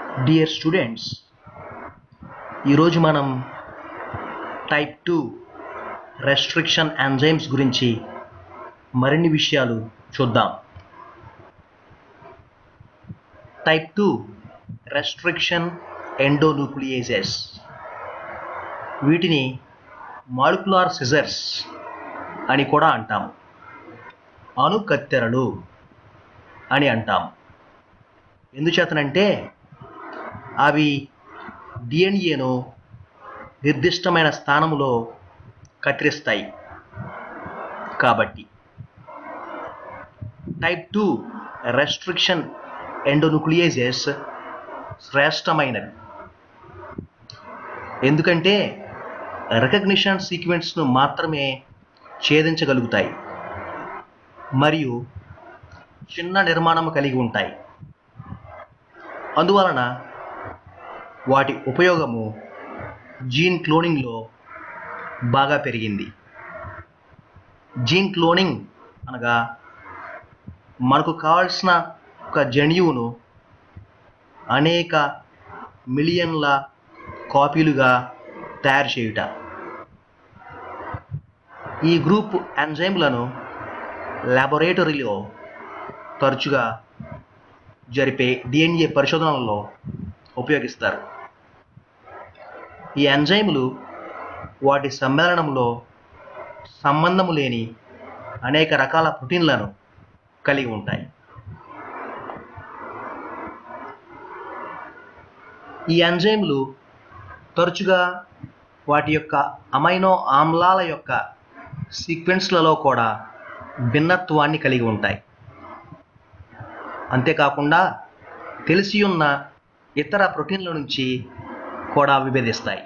dear students ఈరోజు మనం type two restriction enzymes గురించి మరిన్ని విషయాలు చూద్దాం టైప్ టూ రెస్ట్రిక్షన్ ఎండోన్యూక్లియేసెస్ వీటిని మాలిక్యులార్ సిజర్స్ అని కూడా అంటాం అణుకత్తెరలు అని అంటాం ఎందుచేతనంటే అవి డిఎన్ఏను నిర్దిష్టమైన స్థానంలో కత్తిరిస్తాయి కాబట్టి టైప్ టూ రెస్ట్రిక్షన్ ఎండోన్యూక్లియేజెస్ శ్రేష్టమైనవి ఎందుకంటే రికగ్నిషన్ సీక్వెన్స్ను మాత్రమే ఛేదించగలుగుతాయి మరియు చిన్న నిర్మాణం కలిగి ఉంటాయి అందువలన వాటి ఉపయోగము జీన్ క్లోనింగ్లో బాగా పెరిగింది జీన్ క్లోనింగ్ అనగా మనకు కావాల్సిన ఒక జన్యువును అనేక మిలియన్ల కాపీలుగా తయారు చేయుట ఈ గ్రూప్ ఎంజైమ్లను ల్యాబొరేటరీలో తరచుగా జరిపే డిఎన్ఏ పరిశోధనలలో ఉపయోగిస్తారు ఈ ఎంజైములు వాటి సమ్మేళనంలో సంబంధము లేని అనేక రకాల ప్రోటీన్లను కలిగి ఉంటాయి ఈ ఎంజైములు తరచుగా వాటి యొక్క అమైనో ఆమ్లాల యొక్క సీక్వెన్స్లలో కూడా భిన్నత్వాన్ని కలిగి ఉంటాయి అంతేకాకుండా తెలిసి ఉన్న ఇతర ప్రోటీన్ల నుంచి కూడా విభేదిస్తాయి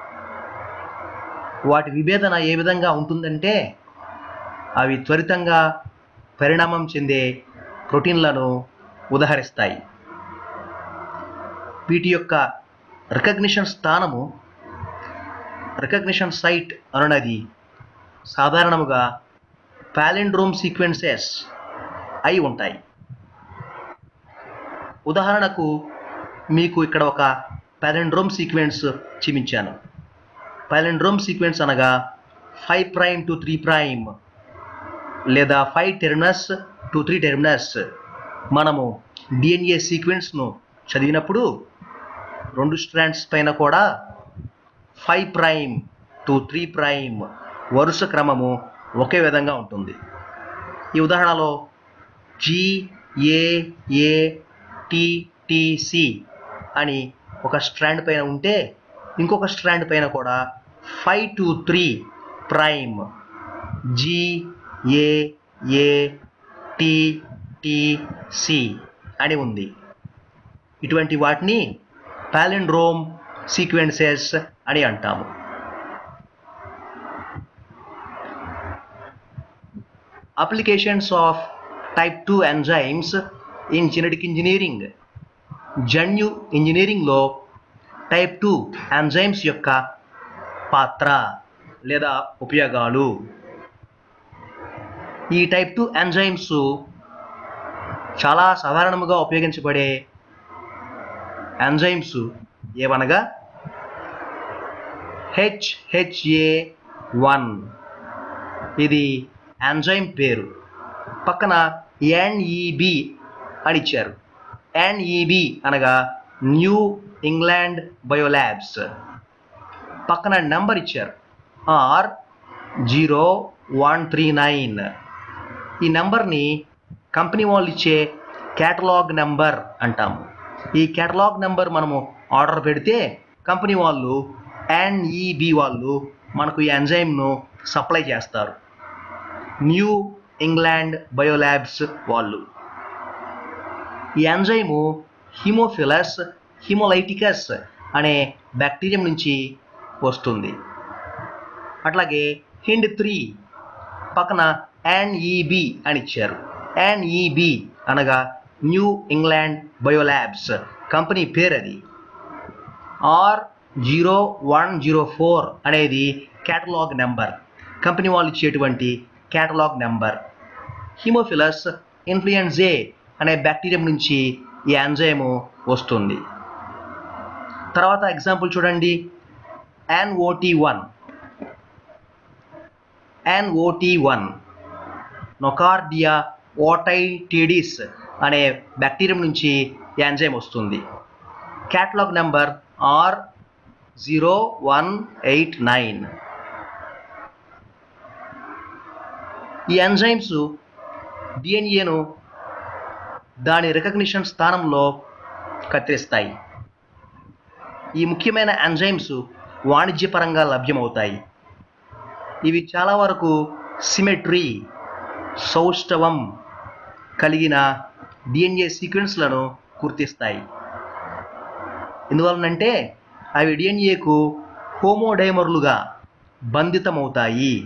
వాటి విభేదన ఏ విధంగా ఉంటుందంటే అవి త్వరితంగా పరిణామం చెందే ప్రోటీన్లను ఉదహరిస్తాయి వీటి యొక్క రికగ్నిషన్ స్థానము రికగ్నిషన్ సైట్ అనున్నది సాధారణముగా పాలిండ్రోమ్ సీక్వెన్సెస్ అయి ఉంటాయి ఉదాహరణకు మీకు ఇక్కడ ఒక పాలిండ్రోమ్ సీక్వెన్స్ చూపించాను పాలిండ్రోమ్ సీక్వెన్స్ అనగా five prime to three prime లేదా five terminus to three terminus మనము డిఎన్ఏ సీక్వెన్స్ను చదివినప్పుడు రెండు స్ట్రాండ్స్ పైన కూడా five prime to three prime వరుస క్రమము ఒకే విధంగా ఉంటుంది ఈ ఉదాహరణలో జిఏఏ టిటిసి అని ఒక స్ట్రాండ్ పైన ఉంటే ఇంకొక స్ట్రాండ్ పైన కూడా five to three prime GAA TTC అని ఉంది ఇటువంటి వాటిని పాలిండ్రోమ్ సీక్వెన్సెస్ అని అంటాము applications of type two enzymes in genetic engineering జన్యు ఇంజనీరింగ్లో టైప్ టూ ఎంజైమ్స్ యొక్క పాత్ర లేదా ఉపయోగాలు ఈ టైప్ టూ ఎంజైమ్స్ చాలా సాధారణముగా ఉపయోగించబడే ఎంజైమ్స్ ఏవనగా హెచ్హెచ్ఏ వన్ ఇది ఎంజైమ్ పేరు పక్కన ఎన్ఈబి అని ఇచ్చారు ఎన్ఈబి అనగా న్యూ ఇంగ్లాండ్ బయోల్యాబ్స్ పక్కన నెంబర్ ఇచ్చారు R zero one three nine ఈ నెంబర్ని కంపెనీ వాళ్ళు ఇచ్చే క్యాటలాగ్ నెంబర్ అంటాము ఈ క్యాటలాగ్ నెంబర్ మనము ఆర్డర్ పెడితే కంపెనీ వాళ్ళు ఎన్ఈబి వాళ్ళు మనకు ఈ ఎంజైమ్ను సప్లై చేస్తారు న్యూ ఇంగ్లాండ్ బయోల్యాబ్స్ వాళ్ళు ఈ ఎంజైము హిమోఫిలస్ హిమోలైటికస్ అనే బ్యాక్టీరియం నుంచి వస్తుంది అట్లాగే హిండ్ త్రీ పక్కన ఎన్ఈబి అని ఇచ్చారు ఎన్ఈబి అనగా న్యూ ఇంగ్లాండ్ బయోల్యాబ్స్ కంపెనీ పేరు అది R zero one zero four అనేది క్యాటలాగ్ నెంబర్ కంపెనీ వాళ్ళు ఇచ్చేటువంటి క్యాటలాగ్ నెంబర్ హిమోఫిలస్ ఇన్ఫ్లుయెన్జే అనే బ్యాక్టీరియం నుంచి ఈ ఎంజైము వస్తుంది తర్వాత ఎగ్జాంపుల్ చూడండి ఎన్ఓటి వన్ ఎన్ఓటి వన్ నొకార్డియా ఓటైటిడిస్ అనే బ్యాక్టీరియం నుంచి ఎంజైమ్ వస్తుంది catalogue number R zero one eight nine ఈ ఎంజైమ్స్ డిఎన్ఏను దాని రికగ్నిషన్ స్థానంలో కత్తిరిస్తాయి ఈ ముఖ్యమైన ఎంజైమ్స్ వాణిజ్యపరంగా లభ్యమవుతాయి ఇవి చాలా వరకు సిమెట్రీ సౌష్ఠవం కలిగిన డిఎన్ఏ సీక్వెన్స్లను గుర్తిస్తాయి ఎందువలనంటే అవి డిఎన్ఏకు హోమోడైమర్లుగా బంధితమవుతాయి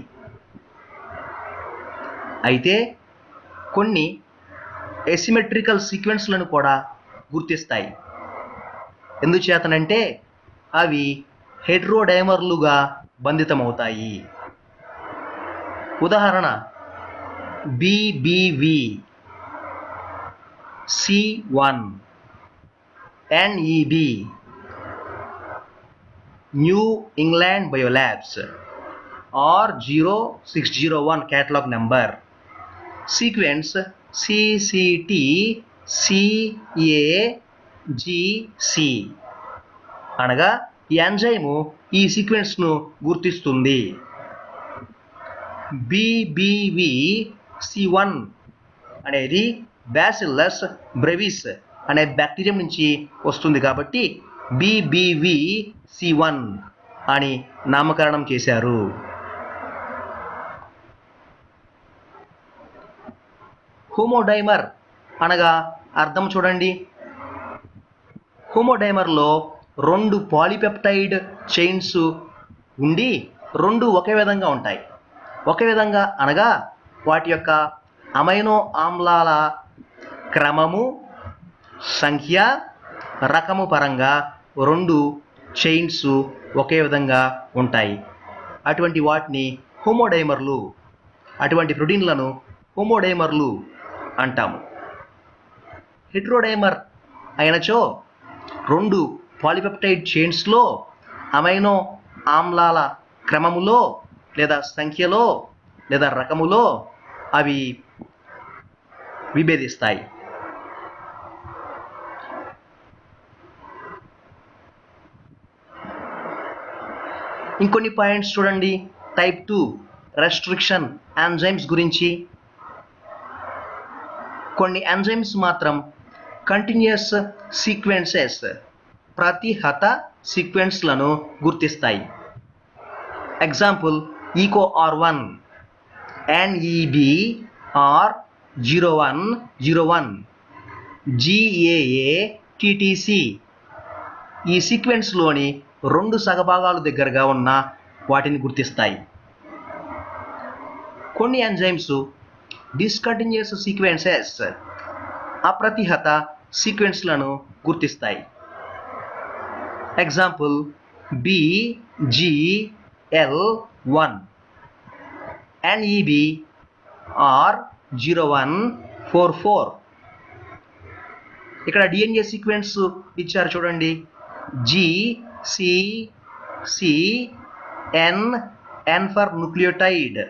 అయితే కొన్ని ఎసిమెట్రికల్ సీక్వెన్స్లను కూడా గుర్తిస్తాయి ఎందుచేతనంటే అవి హెట్రోడైమర్లుగా బంధితమవుతాయి ఉదాహరణ BBV C one NEB New England biolabs R zero six zero one catalogue number sequence CCT CAGC అనగా ఈ ఎంజైము ఈ సీక్వెన్స్ను గుర్తిస్తుంది బిబివి సి వన్ అనేది బ్యాసిల్లస్ బ్రెవిస్ అనే బ్యాక్టీరియం నుంచి వస్తుంది కాబట్టి బిబివి సి వన్ అని నామకరణం చేశారు హోమోడైమర్ అనగా అర్థం చూడండి హోమోడైమర్లో రెండు పాలిపెప్టైడ్ చైన్స్ ఉండి రెండు ఒకే విధంగా ఉంటాయి ఒకే విధంగా అనగా వాటి యొక్క అమైనో ఆమ్లాల క్రమము సంఖ్య రకము పరంగా రెండు చైన్స్ ఒకే విధంగా ఉంటాయి అటువంటి వాటిని హోమోడైమర్లు అటువంటి ప్రోటీన్లను హోమోడైమర్లు అంటాము హెట్రోడైమర్ అయినచో రెండు పాలిపెప్టైడ్ చైన్స్లో అమైనో ఆమ్లాల క్రమములో లేదా సంఖ్యలో లేదా రకములో అవి విభేదిస్తాయి ఇంకొన్ని పాయింట్స్ చూడండి టైప్ టూ రెస్ట్రిక్షన్ ఎంజైమ్స్ గురించి కొన్ని ఎంజైమ్స్ మాత్రం కంటిన్యూస్ సీక్వెన్సెస్ ప్రతిహత సీక్వెన్స్లను గుర్తిస్తాయి example Eco R one NEB R zero one zero one GAA TTC ఈ సీక్వెన్స్లోని రెండు సగభాగాలు దగ్గరగా ఉన్న వాటిని గుర్తిస్తాయి కొన్ని ఎంజైమ్స్ డిస్కంటిన్యూస్ సీక్వెన్సెస్ అప్రతిహత సీక్వెన్స్లను గుర్తిస్తాయి example BGL one NEB R zero one four four ఇక్కడ డిఎన్ఏ సీక్వెన్స్ ఇచ్చారు చూడండి G C C N N for nucleotide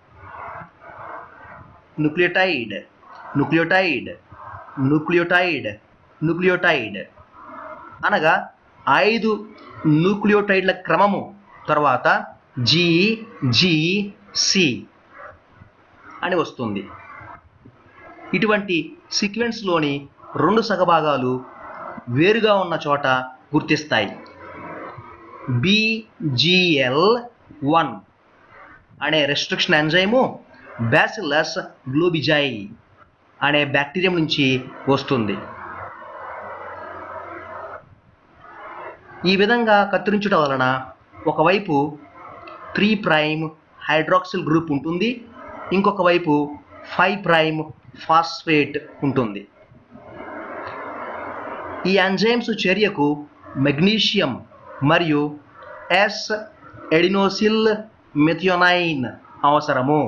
nucleotide nucleotide nucleotide nucleotide అనగా ఐదు న్యూక్లియోటైడ్ల క్రమము తర్వాత జి జి సి అని వస్తుంది ఇటువంటి సీక్వెన్స్లోని రెండు సగభాగాలు వేరుగా ఉన్న చోట గుర్తిస్తాయి బిజిఎల్ వన్ అనే రెస్ట్రిక్షన్ ఎంజైము బ్యాసిల్లస్ గ్లోబిజై అనే బ్యాక్టీరియం నుంచి వస్తుంది ఈ విధంగా కత్తిరించడం వలన ఒకవైపు త్రీ ప్రైమ్ హైడ్రాక్సిల్ గ్రూప్ ఉంటుంది ఇంకొక వైపు ఫైవ్ ప్రైమ్ ఫాస్ఫేట్ ఉంటుంది ఈ ఎంజైమ్స్ చర్యకు మెగ్నీషియం మరియు ఎస్ ఎడినోసిల్ మెథియోనైన్ అవసరము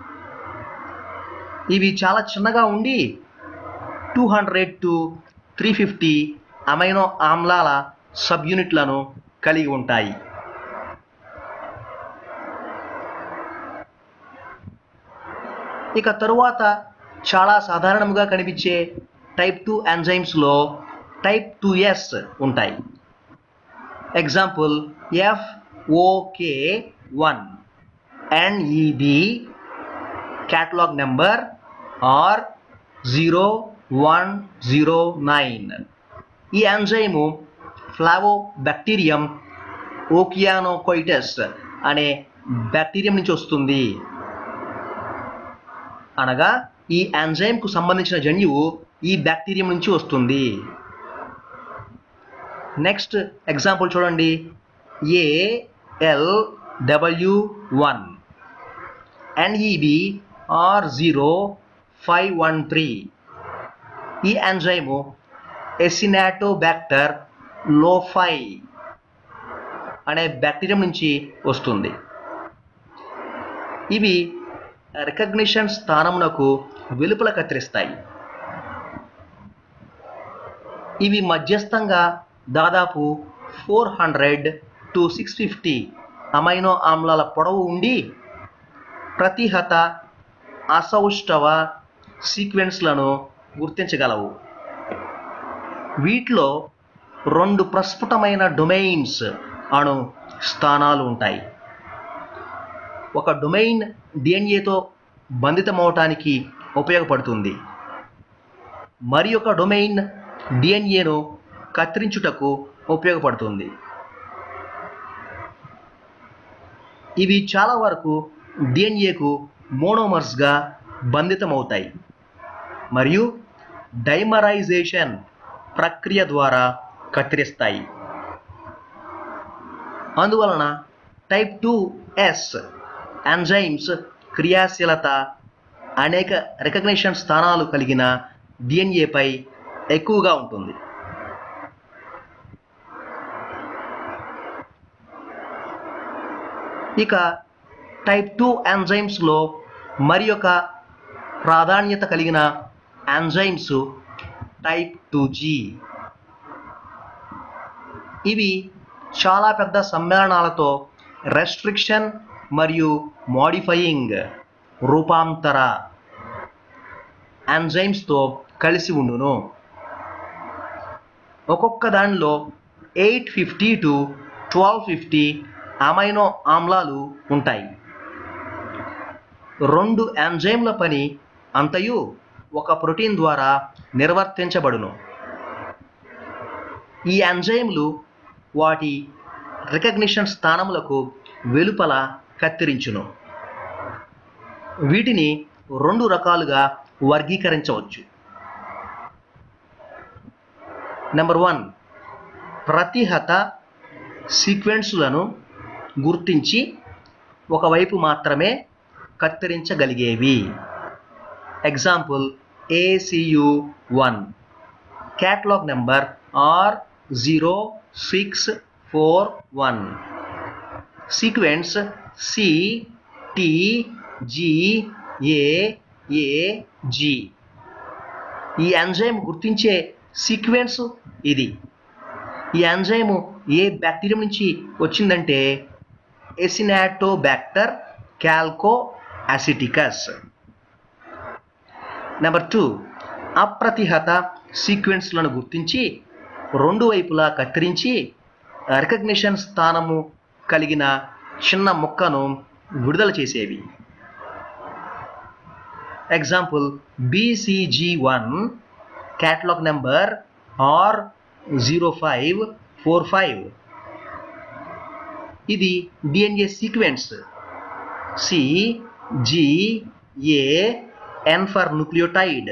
ఇవి చాలా చిన్నగా ఉండి two hundred to three fifty amino ఆమ్లాల సబ్ యూనిట్లను కలిగి ఉంటాయి ఇక తరువాత చాలా సాధారణంగా కనిపించే టైప్ టూ ఎంజైమ్స్లో టైప్ టూ ఎస్ ఉంటాయి example F okay one NEB catalogue number R zero one zero nine ఈ ఎంజైము ఫ్లావో బ్యాక్టీరియం ఓకియానోకోయిటస్ అనే బ్యాక్టీరియం నుంచి వస్తుంది అనగా ఈ ఎంజైమ్కు సంబంధించిన జన్యువు ఈ బ్యాక్టీరియం నుంచి వస్తుంది నెక్స్ట్ ఎగ్జాంపుల్ చూడండి A L W one NEB R zero five one three ఈ ఎంజైము ఎసినాటోబ్యాక్టర్ లోఫై అనే బ్యాక్టీరియం నుంచి వస్తుంది ఇవి రికగ్నిషన్ స్థానమునకు వెలుపల కత్తిరిస్తాయి ఇవి మధ్యస్థంగా దాదాపు four hundred to six fifty amino ఆమ్లాల పొడవు ఉండి ప్రతిహత అసౌష్ఠవ సీక్వెన్స్లను గుర్తించగలవు వీటిలో రెండు ప్రస్ఫుటమైన డొమైన్స్ అణు స్థానాలు ఉంటాయి ఒక డొమైన్ డిఎన్ఏతో బంధితమవటానికి ఉపయోగపడుతుంది మరి ఒక డొమైన్ డిఎన్ఏను కత్తిరించుటకు ఉపయోగపడుతుంది ఇవి చాలా వరకు డిఎన్ఏకు మోనోమర్స్గా బంధితమవుతాయి మరియు డైమరైజేషన్ ప్రక్రియ ద్వారా కత్తిరిస్తాయి అందువలన టైప్ టూ ఎస్ ఎంజైమ్స్ క్రియాశీలత అనేక రికగ్నిషన్ స్థానాలు కలిగిన డిఎన్ఏపై ఎక్కువగా ఉంటుంది ఇక టైప్ టూ ఎంజైమ్స్లో మరి ఒక ప్రాధాన్యత కలిగిన ఎంజైమ్స్ టైప్ టూ జీ ఇవి చాలా పెద్ద సమ్మేళనాలతో రెస్ట్రిక్షన్ మరియు మోడిఫయింగ్ రూపాంతర ఎంజైమ్స్తో కలిసి ఉండును ఒక్కొక్క దానిలో eight fifty to twelve fifty amino ఆమ్లాలు ఉంటాయి రెండు ఎంజైమ్ల పని అంతయు ఒక ప్రోటీన్ ద్వారా నిర్వర్తించబడును ఈ ఎంజైమ్లు వాటి రికగ్నిషన్ స్థానములకు వెలుపల కత్తిరించును వీటిని రెండు రకాలుగా వర్గీకరించవచ్చు నెంబర్ వన్ ప్రతిహత సీక్వెన్స్లను గుర్తించి ఒకవైపు మాత్రమే కత్తిరించగలిగేవి example ACU one catalogue number R zero six four one sequence C T G A A G ఈ ఎంజైమ్ గుర్తించే సీక్వెన్స్ ఇది ఈ ఎంజైమ్ ఏ బ్యాక్టీరియం నుంచి వచ్చిందంటే ఎసినాటోబ్యాక్టర్ క్యాల్కో అసిటికస్ నెంబర్ టూ అప్రతిహత సీక్వెన్స్లను గుర్తించి రెండు వైపులా కత్తిరించి రికగ్నిషన్ స్థానము కలిగిన చిన్న ముక్కను విడుదల చేసేవి example BCG one catalogue number R zero five four five ఇది DNA sequence C G A N for nucleotide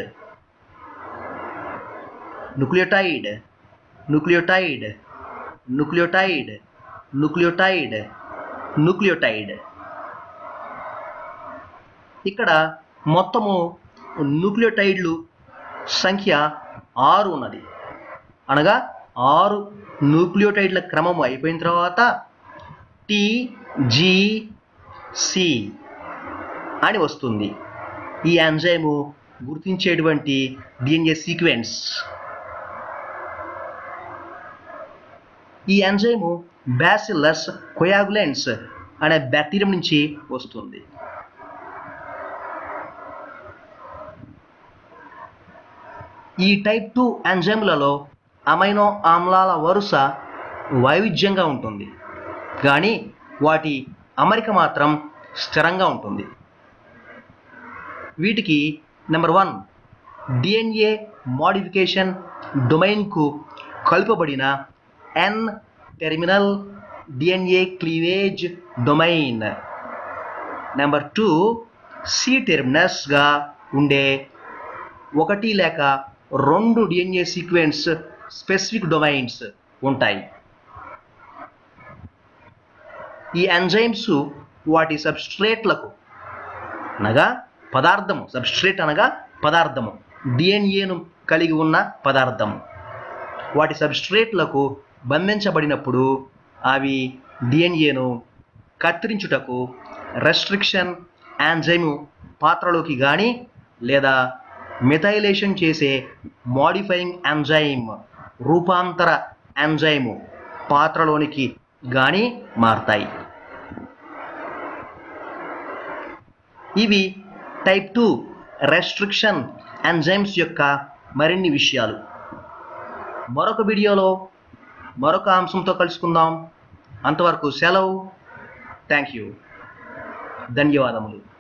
nucleotide nucleotide nucleotide nucleotide nucleotide ఇక్కడ మొత్తము న్యూక్లియోటైడ్లు సంఖ్య ఆరు ఉన్నది అనగా ఆరు న్యూక్లియోటైడ్ల క్రమం అయిపోయిన తర్వాత టి జి సి అని వస్తుంది ఈ ఎంజైము గుర్తించేటువంటి డిఎన్ఏ సీక్వెన్స్ ఈ ఎంజైము బ్యాసిల్లస్ కొయాగులెన్స్ అనే బ్యాక్టీరియం నుంచి వస్తుంది ఈ టైప్ టూ ఎంజైమ్లలో అమైనో ఆమ్లాల వరుస వైవిధ్యంగా ఉంటుంది కానీ వాటి అమరిక మాత్రం స్థిరంగా ఉంటుంది వీటికి నెంబర్ వన్ డిఎన్ఏ మోడిఫికేషన్ డొమైన్కు కలుపబడిన N terminal DNA cleavage domain number two C టెర్మినస్గా ఉండే ఒకటి లేక రెండు డిఎన్ఏ సీక్వెన్స్ స్పెసిఫిక్ డొమైన్స్ ఉంటాయి ఈ ఎంజైమ్స్ వాటి సబ్స్ట్రేట్లకు అనగా పదార్థము సబ్స్ట్రేట్ అనగా పదార్థము డిఎన్ఏను కలిగి ఉన్న పదార్థము వాటి సబ్స్ట్రేట్లకు బంధించబడినప్పుడు అవి డిఎన్ఏను కత్తిరించుటకు రెస్ట్రిక్షన్ యాంజైము పాత్రలోకి కానీ లేదా మిథైలేషన్ చేసే మోడిఫైయింగ్ ఎంజైమ్ రూపాంతర ఎంజైము పాత్రలోనికి కానీ మారతాయి ఇవి టైప్ టూ రెస్ట్రిక్షన్ ఎంజైమ్స్ యొక్క మరిన్ని విషయాలు మరొక వీడియోలో మరొక అంశంతో కలుసుకుందాం అంతవరకు సెలవు థ్యాంక్ యూ ధన్యవాదములు